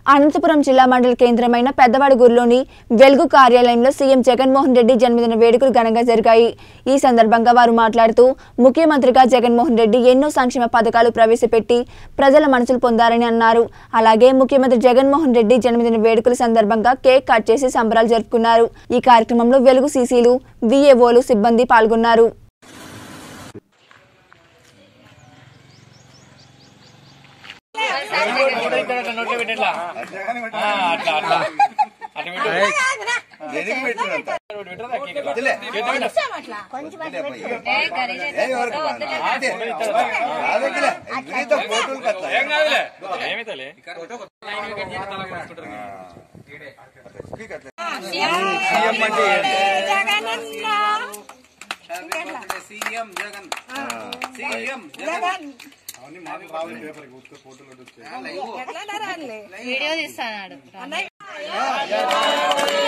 అనంతపురం జిల్లా మండల కేంద్రమైన పెద్దవాడిగూరులోని వెలుగు కార్యాలయంలో సీఎం జగన్మోహన్ రెడ్డి జన్మదిన వేడుకలు ఘనంగా జరిగాయి ఈ సందర్భంగా వారు మాట్లాడుతూ ముఖ్యమంత్రిగా జగన్మోహన్ రెడ్డి ఎన్నో సంక్షేమ పథకాలు ప్రవేశపెట్టి ప్రజల మనసులు పొందారని అన్నారు అలాగే ముఖ్యమంత్రి జగన్మోహన్ రెడ్డి జన్మదిన వేడుకల సందర్భంగా కేక్ కట్ చేసి సంబరాలు జరుపుకున్నారు ఈ కార్యక్రమంలో వెలుగు సీసీలు విఏఓలు సిబ్బంది పాల్గొన్నారు నోట్లో పెట్టేట్లా ఆ, అట్లా అట్లా అట్లా పెట్టు దేనికి పెట్టినంత ఒకటి పెట్టరా కేక్ ఇట్లా. వదిలే. చేతిలో పెట్టు. ఏ ఎవరికి బాగా? అంతే. కాదొద్దులే. విపరీత ఫోటోలు కట్లా. ఏం కాదులే ఏమైతేలే స్పీకర్ లే. సీఎం అంటే ఏంటి? వీడియో తీస్తాడు